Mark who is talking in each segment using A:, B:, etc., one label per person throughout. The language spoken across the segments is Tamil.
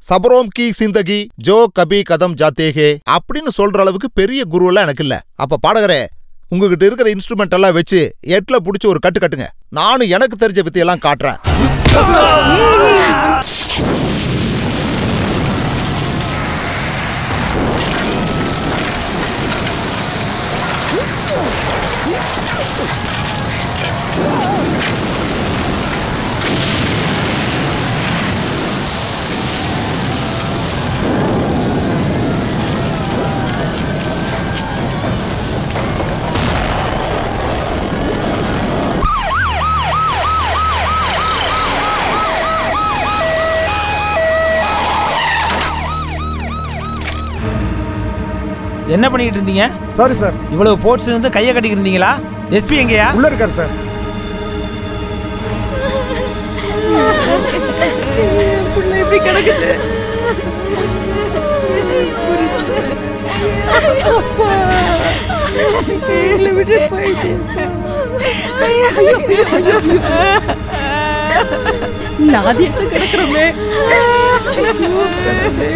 A: சபரோம் கி சிந்தகி ஜோ கபி கதம் ஜாத்தேகே அப்படின்னு சொல்ற அளவுக்கு பெரிய குருவெல்லாம் எனக்கு இல்ல அப்ப பாடகரே உங்ககிட்ட இருக்கிற இன்ஸ்ட்ருமெண்ட் எல்லாம் வச்சு எட்ல புடிச்சு ஒரு கட்டு கட்டுங்க நானும் எனக்கு தெரிஞ்ச வித்தையெல்லாம் காட்டுறேன்
B: என்ன பண்ணிட்டு இருந்தீங்க
C: சாரி சார்
B: இவ்வளவு போட்ஸ் இருந்து கையை கட்டிக்கிட்டு இருந்தீங்களா எஸ்பி எங்கயா
C: உள்ள இருக்காரு சார்
D: பிள்ளை இப்படி கிடக்குது அப்பா கையில விட்டு போயிட்டேன் நாதியத்தை கிடக்குறோமே ஐயோ, கடவுளே.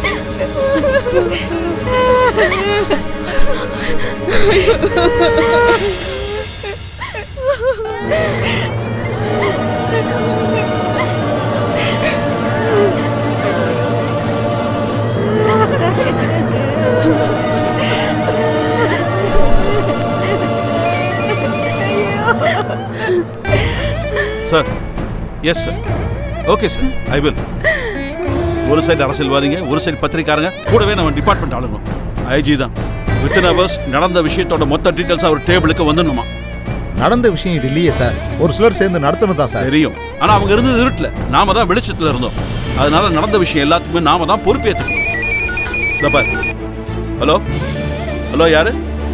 E: Sir yes sir okay sir I will ஒரு சைடு அரசியல்வாதிங்க ஒரு சைடு பத்திரிக்காரங்க கூடவே நம்ம டிபார்ட்மெண்ட் ஆளுங்களும் ஐஜி தான் வித்தின் ஹவர்ஸ் நடந்த விஷயத்தோட மொத்த டீட்டெயில்ஸ் அவர் டேபிளுக்கு வந்துடணுமா
A: நடந்த விஷயம் இது இல்லையே சார் ஒரு சிலர் சேர்ந்து நடத்தணும் தான் சார்
E: தெரியும் ஆனா அவங்க இருந்தது இருட்டுல நாம தான் வெளிச்சத்துல இருந்தோம் அதனால நடந்த விஷயம் எல்லாத்துக்குமே நாம தான் பொறுப்பேற்றுக்கணும் இதோ பாரு ஹலோ ஹலோ யாரு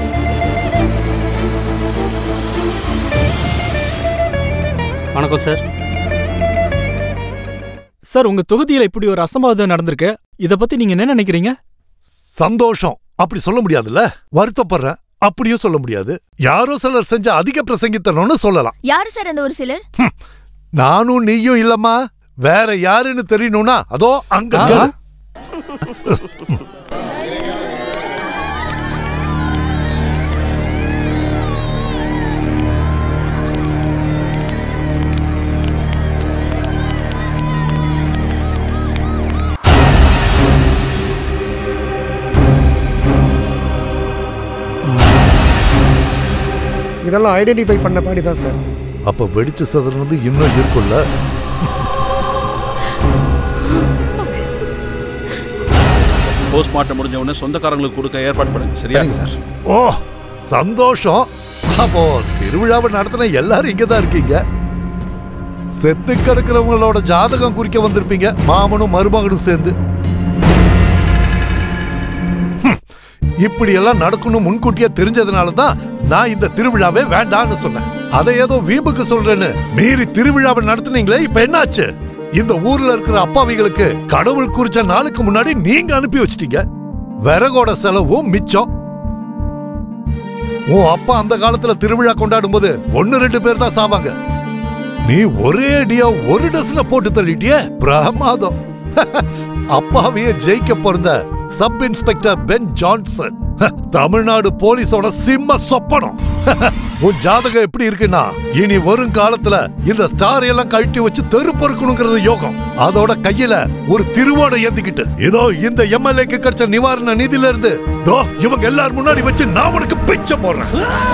F: வணக்கம் சார் சார் உங்க தொகுதியில இப்படி ஒரு அசம்பாவிதம் நடந்திருக்கு இத பத்தி நீங்க என்ன நினைக்கிறீங்க
G: சந்தோஷம் அப்படி சொல்ல முடியாதுல்ல வருத்தப்படுறேன் அப்படியும் சொல்ல முடியாது யாரோ சிலர் செஞ்ச அதிக பிரசங்கித்தனம்னு சொல்லலாம்
H: யாரு சார் அந்த ஒரு சிலர்
G: நானும் நீயும் இல்லம்மா வேற யாருன்னு தெரியணும்னா அதோ அங்க
F: ஆ?
G: கேளு.
C: இதெல்லாம் ஐடென்டிஃபை பண்ண பாடி தான் சார்
G: அப்ப வெடிச்சு சதுறது இன்னும் இருக்குல்ல
E: போஸ்ட்மார்ட்டம் முடிஞ்ச உடனே சொந்தக்காரங்களுக்கு கொடுக்க ஏற்பாடு பண்ணுங்க சரியா
A: சரிங்க சார்
G: ஓ சந்தோஷம் அப்போ திருவிழாவை நடத்தின எல்லாரும் இங்க தான் இருக்கீங்க செத்து கிடக்கிறவங்களோட ஜாதகம் குறிக்க வந்திருப்பீங்க மாமனும் மருமகனும் சேர்ந்து ஹம், இப்படி எல்லாம் நடக்கணும் முன்கூட்டியே தெரிஞ்சதுனால தான் நான் இந்த திருவிழாவே வேண்டான்னு சொன்னேன் அதை ஏதோ வீம்புக்கு சொல்றேன்னு மீறி திருவிழாவை நடத்துனீங்களே இப்ப என்னாச்சு இந்த ஊர்ல இருக்கிற அப்பாவிகளுக்கு கடவுள் குறிச்ச நாளுக்கு முன்னாடி நீங்க அனுப்பி வச்சிட்டீங்க விறகோட செலவும் மிச்சம் உன் அப்பா அந்த காலத்துல திருவிழா கொண்டாடும் போது ஒன்னு ரெண்டு பேர் தான் சாவாங்க நீ ஒரே அடியா ஒரு டசன போட்டு தள்ளிட்டிய பிரமாதம் அப்பாவையே ஜெயிக்க பிறந்த sub inspector Ben Johnson Tamil Nadu போலீஸோட சிம்ம சொப்பனம் உன் ஜாதகம் எப்படி இருக்குன்னா இனி வரும் காலத்துல இந்த ஸ்டார் எல்லாம் கழட்டி வச்சு தெரு பொறுக்கணுங்கிறது யோகம் அதோட கையில ஒரு திருவோட ஏந்திக்கிட்டு இதோ இந்த எம்எல்ஏக்கு கிடைச்ச நிவாரண நிதியில இருந்து தோ இவங்க எல்லாரும் முன்னாடி வச்சு நான் உனக்கு பிச்சை போடுறேன்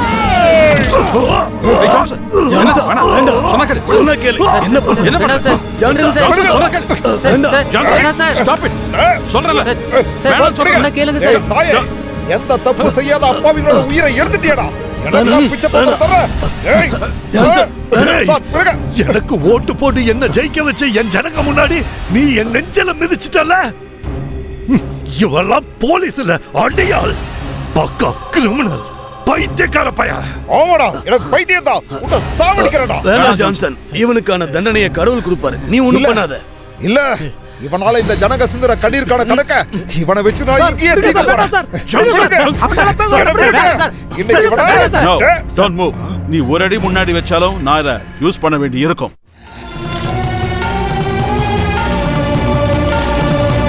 E: ஏய், ஜான்சன், என்ன சார்? வேணாம். சொன்னா கேளு. சொன்னா கேளு. என்ன பண்ண- என்ன பண்ண? ஜான்சன், சொன்னா கேளு. Johnson, stop it. சொல்றேன்ல. வேணாம் சொல்றேன்.
A: ஏய், நாயே, எந்த தப்பு செய்யாத அப்பாவிகளோட உயிரை எடுத்துட்டியடா எனக்கெல்லாம் பிச்சை போட்டு தர்ற? ஏய்,
G: ஏய்,
A: சார், விடுங்க.
G: எனக்கு ஓட்டு போட்டு என்ன ஜெயிக்க வச்சு என் ஜனங்க முன்னாடி நீ என் நெஞ்சல மிதிச்சிட்டல ம், இவெல்லாம் போலீஸ் இல்ல அடியாள் பக்கா கிரிமினல் பைத்தியக்கார பையன்
A: ஆமாடா எனக்கு பைத்தியம் தான் உன்னை சாவடிக்கிறேன்டா
I: வேண்டாம் ஜான்சன் இவனுக்கான தண்டனையை கடவுள் கொடுப்பாரு நீ ஒண்ணும்
A: இல்ல.
I: பண்ணாத
A: இல்ல இவனால இந்த ஜனங்க சிந்துற கண்ணீருக்கான கணக்க இவனை வச்சு நான் இங்கேயே தீர்க்க போறேன். விடுங்க. எனக்கு விடுங்க. இன்னைக்கு இவனை-
E: No, don't move. நீ ஒரு அடி முன்னாடி வச்சாலும் நான் இதை யூஸ் பண்ண வேண்டி இருக்கும்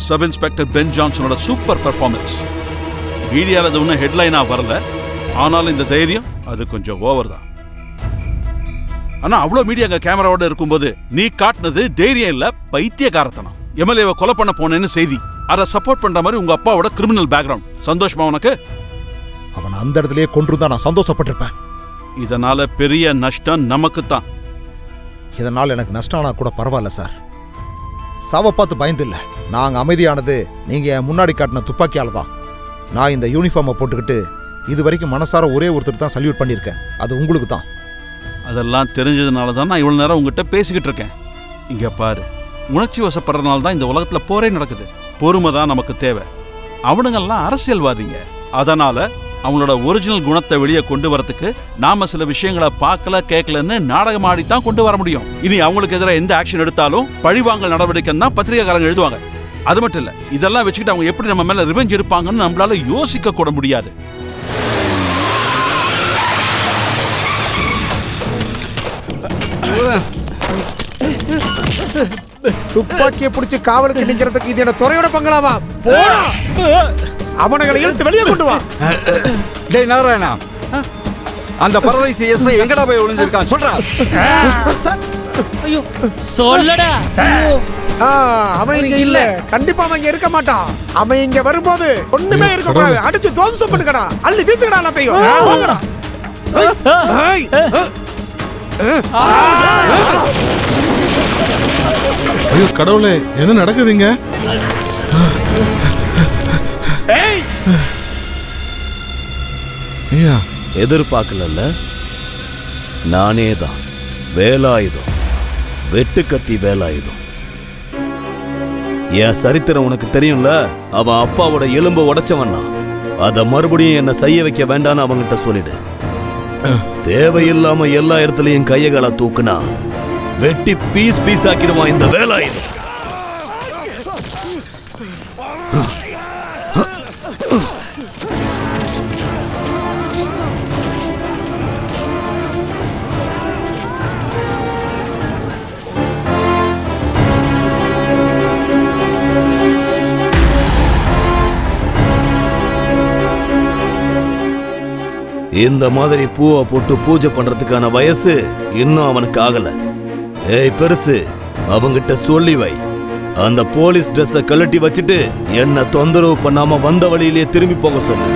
E: சப் இன்ஸ்பெக்டர் பென் ஜான்சனோட சூப்பர் பெர்ஃபார்மன்ஸ் மீடியாவில் அது ஒன்றும் ஹெட்லைனாக வரல ஆனாலும் இந்த தைரியம் அது கொஞ்சம் ஓவர் தான் ஆனா அவ்வளோ மீடியா அங்க கேமராவோட இருக்கும்போது நீ காட்டினது தைரியம் இல்ல பைத்தியக்காரத்தனம் எம்எல்ஏவை கொலை பண்ண போனேன்னு செய்தி அதை சப்போர்ட் பண்ற மாதிரி உங்க அப்பாவோட கிரிமினல் பேக்ரவுண்ட் சந்தோஷமா உனக்கு
A: அவன் அந்த இடத்துலயே கொன்றிருந்தா நான் சந்தோஷப்பட்டிருப்பேன்
E: இதனால பெரிய நஷ்டம் நமக்கு தான்
A: இதனால் எனக்கு நஷ்டம் ஆனா கூட பரவாயில்ல சார் சாவை பார்த்து பயந்து இல்ல நாங்க அமைதியானது நீங்க என் முன்னாடி காட்டின துப்பாக்கியால தான் நான் இந்த யூனிஃபார்மை போட்டுக்கிட்டு இது வரைக்கும் மனசார ஒரே ஒருத்தர் தான் சல்யூட் பண்ணியிருக்கேன் அது உங்களுக்கு தான்
E: அதெல்லாம் தெரிஞ்சதுனால தான் நான் இவ்வளவு நேரம் உங்ககிட்ட பேசிக்கிட்டு இருக்கேன் இங்க பாரு உணர்ச்சி வசப்படுறதுனால தான் இந்த உலகத்துல போரே நடக்குது பொறுமை தான் நமக்கு தேவை அவனுங்கெல்லாம் அரசியல்வாதிங்க அதனால அவங்களோட ஒரிஜினல் குணத்தை வெளியே கொண்டு வரதுக்கு நாம சில விஷயங்களை பார்க்கல கேட்கலன்னு நாடகம் ஆடி தான் கொண்டு வர முடியும் இனி அவங்களுக்கு எதிராக எந்த ஆக்ஷன் எடுத்தாலும் பழிவாங்கல் நடவடிக்கை தான் பத்திரிகைக்காரங்க எழுதுவாங்க அது மட்டும் இல்ல இதெல்லாம் வச்சுக்கிட்டு அவங்க எப்படி நம்ம மேல ரிவெஞ்ச் எடுப்பாங்கன்னு நம்மளால யோசிக்க கூட முடியாது
C: துப்பாக்கியை பிடிச்சு காவலுக்கு நிக்கிறதுக்கு இது என்ன துறையோட பங்களாவா போடா அவனுங்களை இழுத்து வெளியே கொண்டு வா
H: டேய் நாராயணா அந்த பரதேசி எஸ் எங்கடா போய் ஒளிஞ்சிருக்கான் சொல்றா
J: ஐயோ சொல்லடா
C: ஆ, அவன் இங்க இல்ல கண்டிப்பா அவன் இங்க இருக்க மாட்டான் அவன் இங்க வரும்போது ஒண்ணுமே இருக்க கூடாது அடிச்சு துவம்சம் பண்ணுங்கடா அள்ளி வீசுங்கடா எல்லாத்தையும் போங்கடா ஏய், ஏய்.
K: ஐயோ கடவுளே என்ன நடக்குதுங்க
C: ஏய்
K: ஐயா
I: எதிர்பார்க்கலல்ல நானே தான் வேலாயுதம் வெட்டுக்கத்தி வேலாயுதம் என் சரித்திரம் உனக்கு தெரியும்ல அவன் அப்பாவோட எலும்பை உடைச்சவன்னா அத மறுபடியும் என்ன செய்ய வைக்க வேண்டாம்னு அவங்கிட்ட சொல்லிடு தேவையில்லாம எல்லா இடத்துலயும் கையகால தூக்குனா வெட்டி பீஸ் பீஸ் ஆக்கிடுவான் இந்த வேலாயுதம் இந்த மாதிரி பூவை போட்டு பூஜை பண்றதுக்கான வயசு இன்னும் அவனுக்கு ஆகல ஏய் பெருசு அவங்கிட்ட சொல்லி வை அந்த போலீஸ் ட்ரெஸ்ஸ கழட்டி வச்சுட்டு என்ன தொந்தரவு பண்ணாம வந்த வழியிலேயே திரும்பி போக சொல்லு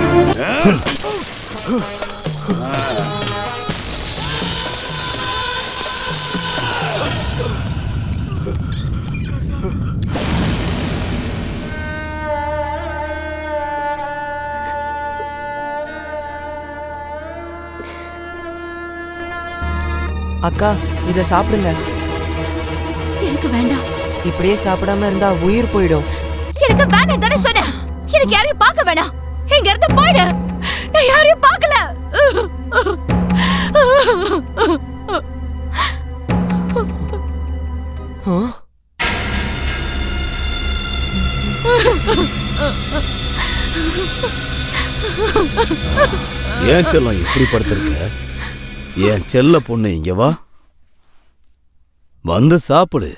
L: அக்கா இத சாப்பிடுங்க
M: எனக்கு வேண்டாம்
L: இப்படியே சாப்பிடாம இருந்தா உயிர் போயிடும்
M: எனக்கு வேண்டாம் தானே சொன்னேன் எனக்கு யாரையும் பார்க்க வேணாம் இங்க இருந்து போயிடு நான் யாரையும் பார்க்கல
L: ஆ?
I: ஏன் செல்லம் இப்படி படுத்திருக்க என் செல்ல பொண்ணு இங்க வா வந்து சாப்பிடு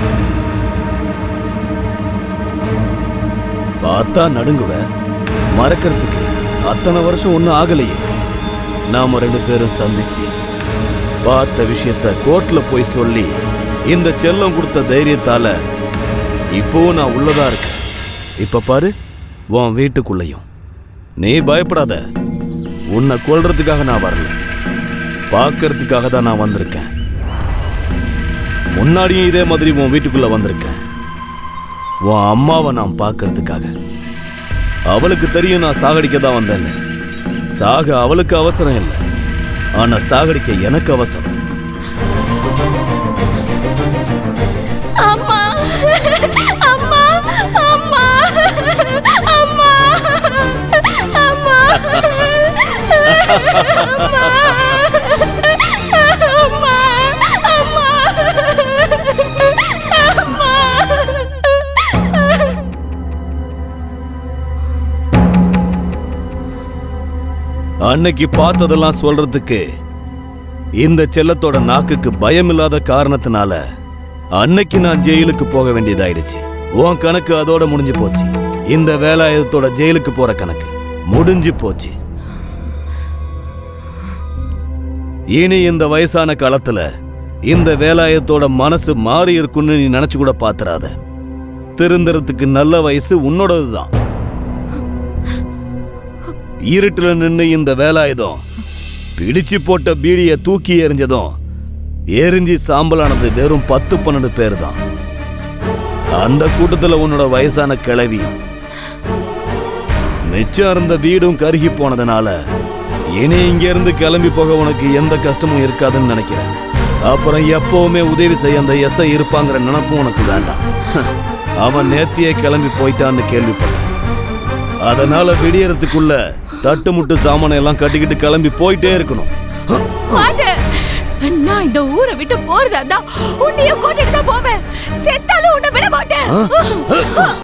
I: பார்த்தா நடுங்குவ மறக்கிறதுக்கு அத்தனை வருஷம் ஒன்றும் ஆகலையே நாம ரெண்டு பேரும் சந்திச்சு பார்த்த விஷயத்த கோர்ட்ல போய் சொல்லி இந்த செல்லம் கொடுத்த தைரியத்தால இப்போவும் நான் உள்ளதா இருக்கேன் இப்ப பாரு உன் வீட்டுக்குள்ளேயும் நீ பயப்படாத உன்னை கொல்றதுக்காக நான் வரல பார்க்கறதுக்காக தான் நான் வந்திருக்கேன் முன்னாடியும் இதே மாதிரி உன் வீட்டுக்குள்ள வந்திருக்கேன் உன் அம்மாவை நான் பார்க்கறதுக்காக அவளுக்கு தெரியும் நான் சாகடிக்க தான் வந்தேன்னு சாக அவளுக்கு அவசரம் இல்லை ஆனா சாகடிக்க எனக்கு அவசரம்
M: அம்மா அம்மா அம்மா அம்மா அம்மா அம்மா அம்மா அம்மா
I: அன்னைக்கு பார்த்ததெல்லாம் சொல்றதுக்கு இந்த செல்லத்தோட நாக்குக்கு பயம் இல்லாத காரணத்தினால அன்னைக்கு நான் ஜெயிலுக்கு போக வேண்டியதாயிடுச்சு உன் கணக்கு அதோட முடிஞ்சு போச்சு இந்த வேலாயுதத்தோட ஜெயிலுக்கு போற கணக்கு முடிஞ்சு போச்சு இனி இந்த வயசான காலத்துல இந்த வேலாயத்தோட மனசு மாறி இருக்குன்னு நீ நினைச்சு கூட பாத்துறாத திருந்துறதுக்கு நல்ல வயசு உன்னோடதுதான் இருட்டுல நின்னு இந்த வேலாயுதம் பிடிச்சு போட்ட பீடிய தூக்கி எறிஞ்சதும் எரிஞ்சு சாம்பலானது வெறும் பத்து பன்னெண்டு பேர் தான் அந்த கூட்டத்துல உன்னோட வயசான கிழவி மிச்சம் இருந்த வீடும் கருகி போனதுனால இனி இங்க இருந்து கிளம்பி போக உனக்கு எந்த கஷ்டமும் இருக்காதுன்னு நினைக்கிறேன் அப்புறம் எப்பவுமே உதவி செய்ய அந்த எஸ்ஐ இருப்பாங்கிற நினப்பும் உனக்கு வேண்டாம் அவன் நேத்தியே கிளம்பி போயிட்டான்னு கேள்விப்பட்டேன் அதனால விடியறதுக்குள்ள தட்டுமுட்டு சாமானை எல்லாம் கட்டிக்கிட்டு கிளம்பி போயிட்டே இருக்கணும்
M: மாட்டேன் நான் இந்த ஊரை விட்டு போறதா இருந்தா உன்னைய கூட்டிட்டு தான் போவேன் செத்தாலும் உன்னை விட மாட்டேன்